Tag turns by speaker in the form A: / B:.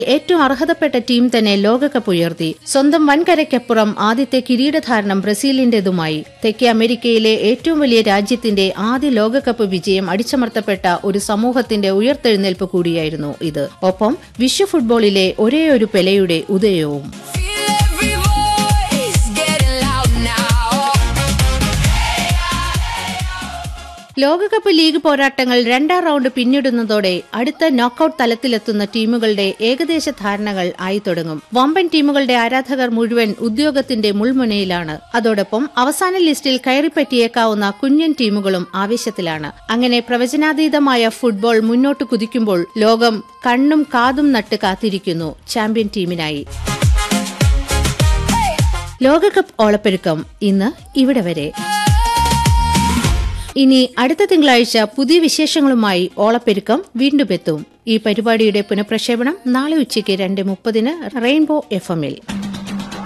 A: ഏറ്റവും അർഹതപ്പെട്ട ടീം തന്നെ ലോകകപ്പ് ഉയർത്തി സ്വന്തം വൻകരയ്ക്കപ്പുറം ആദ്യത്തെ കിരീടധാരണം ബ്രസീലിന്റേതുമായി തെക്കേ അമേരിക്കയിലെ ഏറ്റവും വലിയ രാജ്യത്തിന്റെ ആദ്യ ലോകകപ്പ് വിജയം അടിച്ചമർത്തപ്പെട്ട ഒരു സമൂഹത്തിന്റെ ഉയർത്തെഴുന്നേൽപ്പ് കൂടിയായിരുന്നു ഇത് ഒപ്പം വിശ്വ ഫുട്ബോളിലെ ഒരേയൊരു പെലയുടെ ഉദയവും
B: Feel every voice getting loud now.
A: ലോകകപ്പ് ലീഗ് പോരാട്ടങ്ങൾ രണ്ടാം റൗണ്ട് പിന്നിടുന്നതോടെ അടുത്ത നോക്കൌട്ട് തലത്തിലെത്തുന്ന ടീമുകളുടെ ഏകദേശ ധാരണകൾ ആയി തുടങ്ങും വമ്പൻ ടീമുകളുടെ ആരാധകർ മുഴുവൻ ഉദ്യോഗത്തിന്റെ മുൾമുനയിലാണ് അതോടൊപ്പം അവസാന ലിസ്റ്റിൽ കയറിപ്പറ്റിയേക്കാവുന്ന കുഞ്ഞൻ ടീമുകളും ആവേശത്തിലാണ് അങ്ങനെ പ്രവചനാതീതമായ ഫുട്ബോൾ മുന്നോട്ട് കുതിക്കുമ്പോൾ ലോകം കണ്ണും കാതും നട്ട് കാത്തിരിക്കുന്നു ചാമ്പ്യൻ ടീമിനായി ലോകകപ്പ് ഓളപ്പെരുക്കം ഇന്ന് ഇവിടെ വരെ ഇനി അടുത്ത തിങ്കളാഴ്ച പുതിയ വിശേഷങ്ങളുമായി ഓളപ്പെരുക്കം വീണ്ടും എത്തും ഈ പരിപാടിയുടെ പുനഃപ്രക്ഷേപണം നാളെ ഉച്ചയ്ക്ക് രണ്ട് മുപ്പതിന് റെയിൻബോ എഫ് എമ്മിൽ